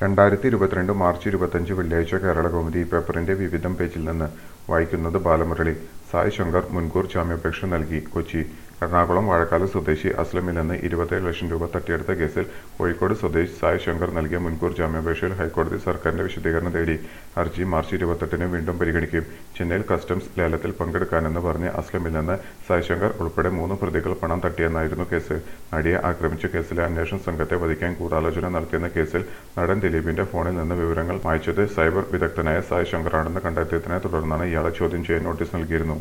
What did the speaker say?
രണ്ടായിരത്തി ഇരുപത്തിരണ്ട് മാർച്ച് ഇരുപത്തഞ്ച് വെള്ളിയാഴ്ച കേരള കൗമുദി പേപ്പറിന്റെ വിവിധം പേജിൽ നിന്ന് വായിക്കുന്നത് ബാലമുരളി സായ് ശങ്കർ മുൻകൂർ ജാമ്യാപേക്ഷ നൽകി കൊച്ചി എറണാകുളം വാഴക്കാല സ്വദേശി അസ്ലമിൽ നിന്ന് ഇരുപത്തേഴ് ലക്ഷം രൂപ തട്ടിയെടുത്ത കേസിൽ കോഴിക്കോട് സ്വദേശി സായ് ശങ്കർ നൽകിയ മുൻകൂർ ജാമ്യാപേക്ഷയിൽ ഹൈക്കോടതി സർക്കാരിന്റെ വിശദീകരണം തേടി ഹർജി മാർച്ച് ഇരുപത്തെട്ടിന് വീണ്ടും പരിഗണിക്കും ചെന്നൈയിൽ കസ്റ്റംസ് ലേലത്തിൽ പങ്കെടുക്കാനെന്ന് പറഞ്ഞ് അസ്ലമിൽ നിന്ന് സായ് ശങ്കർ ഉൾപ്പെടെ മൂന്ന് പ്രതികൾ പണം തട്ടിയെന്നായിരുന്നു കേസ് നടിയെ ആക്രമിച്ച കേസിലെ അന്വേഷണ സംഘത്തെ വധിക്കാൻ ഗൂഢാലോചന നടത്തിയെന്ന കേസിൽ നടൻ ദിലീപിന്റെ ഫോണിൽ നിന്ന് വിവരങ്ങൾ മായ്ച്ചത് സൈബർ വിദഗ്ധനായ സായ് ശങ്കറാണെന്ന് കണ്ടെത്തിയതിനെ തുടർന്നാണ് ഇയാളെ ചോദ്യം ചെയ്യാൻ നോട്ടീസ് നൽകിയിരുന്നു